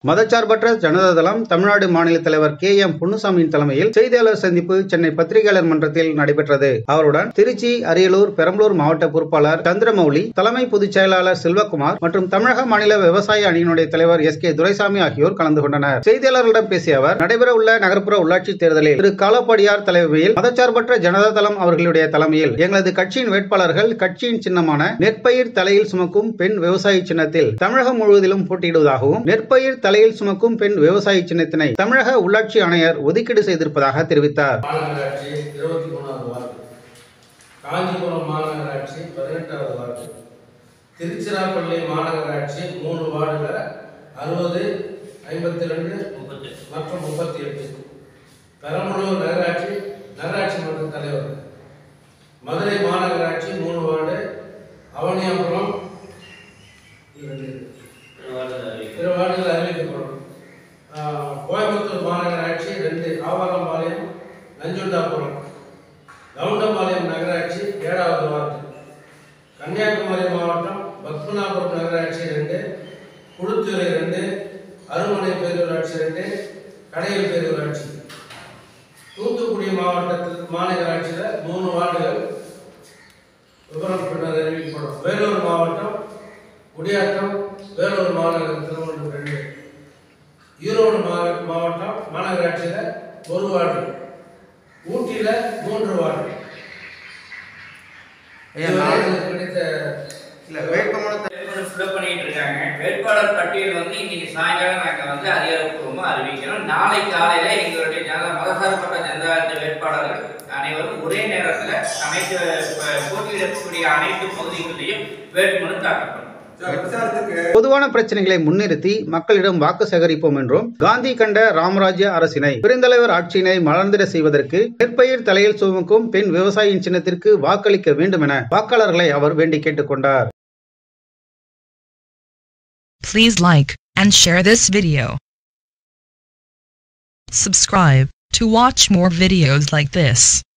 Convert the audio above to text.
மதச்சார்பற்ற ஜனதாதளம் தமிழ்நாடு மாநில தலைவர் கே எம் பொன்னுசாமியின் தலைமையில் செய்தியாளர் சந்திப்பு சென்னை பத்திரிகையாளர் மன்றத்தில் நடைபெற்றது அவருடன் திருச்சி அரியலூர் பெரம்பலூர் மாவட்ட பொறுப்பாளர் சந்திரமௌலி தலைமை பொதுச் செயலாளர் செல்வகுமார் மற்றும் தமிழக மாநில விவசாய அணியினுடைய தலைவர் எஸ் கே துரைசாமி ஆகியோர் கலந்து கொண்டனர் செய்தியாளர்களிடம் பேசிய அவர் நடைபெற உள்ள நகர்ப்புற உள்ளாட்சி தேர்தலில் திரு காலப்பாடியார் தலைமையில் மதச்சார்பற்ற ஜனதாதளம் அவர்களுடைய தலைமையில் எங்களது கட்சியின் வேட்பாளர்கள் கட்சியின் சின்னமான நெற்பயிர் தலையில் சுமக்கும் பெண் விவசாயி சின்னத்தில் தமிழகம் முழுவதிலும் போட்டியிடுவதாகவும் நெற்பயிர் தலையில் சுமக்கும் பெண் விவசாயி சின்னத்தினை தமிழக உள்ளாட்சி ஆணையர் ஒதுக்கீடு செய்திருப்பதாக தெரிவித்தார் மாநகராட்சி இருபத்தி மூணாவது வார்டு காஞ்சிபுரம் மாநகராட்சி பதினெட்டாவது வார்டு திருச்சிராப்பள்ளி மாநகராட்சி மூணு வார்டுல அறுபது ஐம்பத்தி ரெண்டு மற்றும் முப்பத்தி எட்டு பெரம்பலூர் நகராட்சி நகராட்சி மன்ற தலைவர் மதுரை மாநகராட்சி மூணு வார்டு அவனியாபுரம் இரண்டு இரு வார்டுகள் அறிவிக்கப்படும் ஆஹ், கோயம்புத்தூர் மாநகராட்சி ரெண்டு ஆவாரம்பாளையம் நஞ்சுண்டாபுரம் கவுண்டம்பாளையம் நகராட்சி ஏழாவது வார்டு கன்னியாகுமரி மாவட்டம் பத்மநாபுரம் நகராட்சி ரெண்டு குளுத்துறை ரெண்டு அருமனை பேரூராட்சி ரெண்டு கடையல் பேரூராட்சி தூத்துக்குடி மாவட்டத்தில் மாநகராட்சியில் மூணு வார்டுகள் விவரம் பின்னர் அறிவிக்கப்படும் வேலூர் மாவட்டம் குடியாத்தம் வேலூர் மாநகர திருவள்ளூர் ரெண்டு ஈரோடு மாவ- மாவட்டம் மாநகராட்சியில் ஒரு வார்டு ஊட்டியில் மூன்று வார்டு ஐயா, இதுவரை நான்- எனக்கு கிடைத்த வேட்புமனு வேட்பாளர் ஃபில்அப் பண்ணிட்டு இருக்காங்க வேட்பாளர் பட்டியல் வந்து இன்னைக்கு சாயங்காலம் நாங்க வந்து அதிகாரப்பூர்வமா அறிவிக்கிறோம் நாளை காலையில எங்களுடைய ஜன மதசார்பற்ற ஜனதாதள வேட்பாளர்கள் அனைவரும் ஒரே நேரத்துல அனைத்து அஹ், போட்டியிடக்கூடிய அனைத்து பகுதிகளிலையும் வேட்புமனு தாக்கப்படும் பொதுவான பிரச்சனைகளை முன்னிறுத்தி மக்களிடம் வாக்கு சேகரிப்போம் என்றும் காந்தி கண்ட ராமராஜ்ய அரசினை பெருந்தலைவர் ஆட்சியினை மலர்ந்திட செய்வதற்கு நெற்பயிர் தலையில் சுமக்கும் பெண் விவசாயியின் சின்னத்திற்கு வாக்களிக்க வேண்டும் என வாக்காளர்களை அவர் வேண்டி கேட்டுக்கொண்டார் Please like and share this video. Subscribe to watch more videos like this.